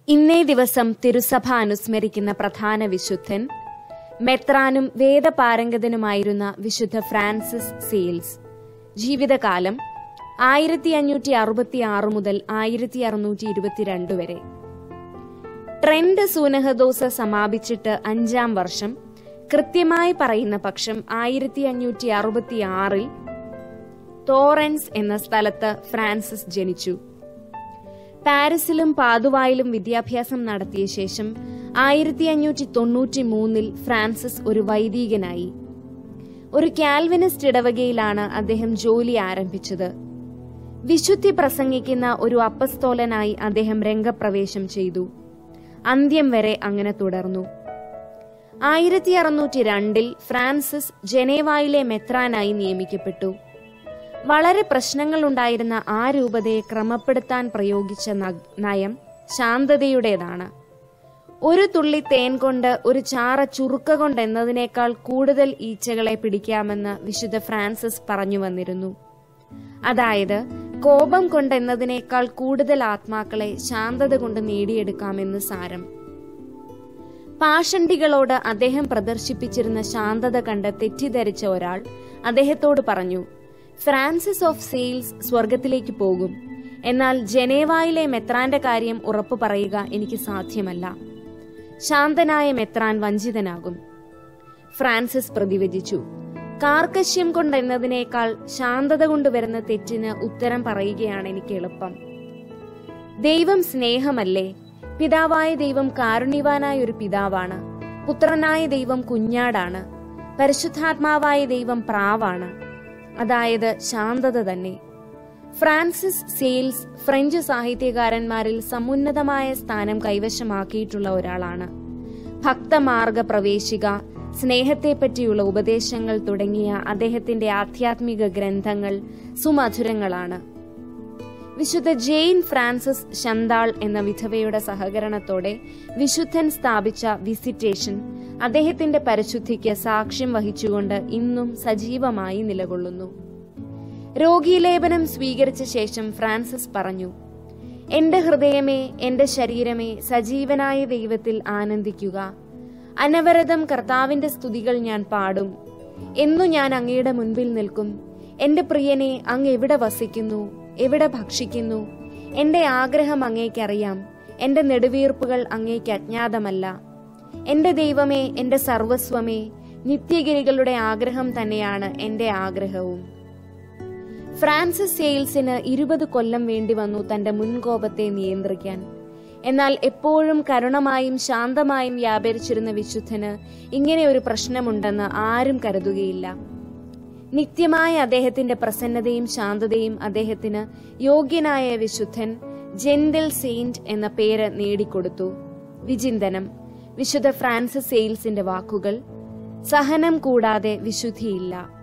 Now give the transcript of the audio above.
ഇന്നേ ദിവസം തിരുസഭ അനുസ്മരിക്കുന്ന പ്രധാന വിശുദ്ധൻ മെത്രാനും വേദപാരംഗതനുമായിരുന്ന വിശുദ്ധ ഫ്രാൻസിസ് സീൽസ് ജീവിതകാലം ആയിരത്തി അഞ്ഞൂറ്റി അറുപത്തി ആറ് മുതൽ ആയിരത്തി അറുന്നൂറ്റി ഇരുപത്തിരണ്ട് വരെ ട്രെൻഡ് സൂനഹദോസ സമാപിച്ചിട്ട് അഞ്ചാം വർഷം കൃത്യമായി പറയുന്ന പക്ഷം ആയിരത്തി അഞ്ഞൂറ്റി അറുപത്തി ആറിൽ തോറൻസ് എന്ന സ്ഥലത്ത് ഫ്രാൻസിസ് ജനിച്ചു പാരീസിലും പാതുവായിലും വിദ്യാഭ്യാസം നടത്തിയ ശേഷം ആയിരത്തി അഞ്ഞൂറ്റി തൊണ്ണൂറ്റി മൂന്നിൽ ഫ്രാൻസിസ് ഒരു വൈദികനായി ഒരു കാൽവിനിസ്റ്റ് ഇടവകയിലാണ് അദ്ദേഹം ജോലി ആരംഭിച്ചത് വിശുദ്ധി പ്രസംഗിക്കുന്ന ഒരു അപ്പസ്തോലനായി അദ്ദേഹം രംഗപ്രവേശം ചെയ്തു അന്ത്യം വരെ അങ്ങനെ തുടർന്നു ആയിരത്തി അറുന്നൂറ്റി രണ്ടിൽ ഫ്രാൻസിസ് ജനേവായിലെ മെത്രാനായി നിയമിക്കപ്പെട്ടു വളരെ പ്രശ്നങ്ങളുണ്ടായിരുന്ന ആ രൂപതയെ ക്രമപ്പെടുത്താൻ പ്രയോഗിച്ച ന- നയം ശാന്തതയുടേതാണ് ഒരു തുള്ളി തേൻ കൊണ്ട് ഒരു ചാറ ചുറുക്ക കൊണ്ട് എന്നതിനേക്കാൾ കൂടുതൽ ഈച്ചകളെ പിടിക്കാമെന്ന് വിശുദ്ധ ഫ്രാൻസിസ് പറഞ്ഞു വന്നിരുന്നു അതായത് കോപം കൊണ്ടെന്നതിനേക്കാൾ കൂടുതൽ ആത്മാക്കളെ ശാന്തത കൊണ്ട് നേടിയെടുക്കാമെന്ന് സാരം പാഷണ്ടികളോട് അദ്ദേഹം പ്രദർശിപ്പിച്ചിരുന്ന ശാന്തത കണ്ട് തെറ്റിദ്ധരിച്ച ഒരാൾ അദ്ദേഹത്തോട് പറഞ്ഞു ഫ്രാൻസിസ് ഓഫ് സെയിൽസ് സ്വർഗത്തിലേക്ക് പോകും എന്നാൽ ജനേവായിലെ മെത്രാന്റെ കാര്യം ഉറപ്പു പറയുക എനിക്ക് സാധ്യമല്ല ശാന്തനായ മെത്രാൻ വഞ്ചിതനാകും ഫ്രാൻസിസ് പ്രതിവചിച്ചു കാർക്കശ്യം കൊണ്ടെന്നതിനേക്കാൾ ശാന്തത കൊണ്ടുവരുന്ന തെറ്റിന് ഉത്തരം പറയുകയാണ് എനിക്ക് എളുപ്പം ദൈവം സ്നേഹമല്ലേ പിതാവായ ദൈവം കാരുണ്യവാനായ ഒരു പിതാവാണ് പുത്രനായ ദൈവം കുഞ്ഞാടാണ് പരിശുദ്ധാത്മാവായ ദൈവം പ്രാവാണ് അതായത് ശാന്തത തന്നെ ഫ്രാൻസിസ് സെയിൽസ് ഫ്രഞ്ച് സാഹിത്യകാരന്മാരിൽ സമുന്നതമായ സ്ഥാനം കൈവശമാക്കിയിട്ടുള്ള ഒരാളാണ് ഭക്തമാർഗ പ്രവേശിക സ്നേഹത്തെപ്പറ്റിയുള്ള ഉപദേശങ്ങൾ തുടങ്ങിയ അദ്ദേഹത്തിന്റെ ആധ്യാത്മിക ഗ്രന്ഥങ്ങൾ സുമധുരങ്ങളാണ് വിശുദ്ധ ജെയിൻ ഫ്രാൻസിസ് ശന്താൾ എന്ന വിധവയുടെ സഹകരണത്തോടെ വിശുദ്ധൻ സ്ഥാപിച്ച വിസിറ്റേഷൻ അദ്ദേഹത്തിന്റെ പരിശുദ്ധിക്ക് സാക്ഷ്യം വഹിച്ചുകൊണ്ട് ഇന്നും സജീവമായി നിലകൊള്ളുന്നു രോഗീലേപനം സ്വീകരിച്ച ശേഷം ഫ്രാൻസിസ് പറഞ്ഞു എന്റെ ഹൃദയമേ എന്റെ ശരീരമേ സജീവനായ ദൈവത്തിൽ ആനന്ദിക്കുക അനവരതം കർത്താവിന്റെ സ്തുതികൾ ഞാൻ പാടും എന്നു ഞാൻ അങ്ങയുടെ മുൻപിൽ നിൽക്കും എന്റെ പ്രിയനെ അങ്ങ് എവിടെ വസിക്കുന്നു എവിടെ ഭക്ഷിക്കുന്നു എന്റെ ആഗ്രഹം അങ്ങേക്കറിയാം എന്റെ നെടുവീർപ്പുകൾ അങ്ങേക്ക് അജ്ഞാതമല്ല എന്റെ ദൈവമേ എന്റെ സർവസ്വമേ നിത്യഗിരികളുടെ ആഗ്രഹം തന്നെയാണ് എന്റെ ആഗ്രഹവും ഫ്രാൻസിസ് സെയിൽസിന് ഇരുപത് കൊല്ലം വേണ്ടി വന്നു തന്റെ മുൻകോപത്തെ നിയന്ത്രിക്കാൻ എന്നാൽ എപ്പോഴും കരുണമായും ശാന്തമായും വ്യാപരിച്ചിരുന്ന വിശുദ്ധന് ഇങ്ങനെ ഒരു പ്രശ്നമുണ്ടെന്ന് ആരും കരുതുകയില്ല നിത്യമായ അദ്ദേഹത്തിന്റെ പ്രസന്നതയും ശാന്തതയും അദ്ദേഹത്തിന് യോഗ്യനായ വിശുദ്ധൻ ജെന്റിൽ സെയിന്റ് എന്ന പേര് നേടിക്കൊടുത്തു വിചിന്തനം വിശുദ്ധ ഫ്രാൻസിസ് സെയിൽസിന്റെ വാക്കുകൾ സഹനം കൂടാതെ വിശുദ്ധിയില്ല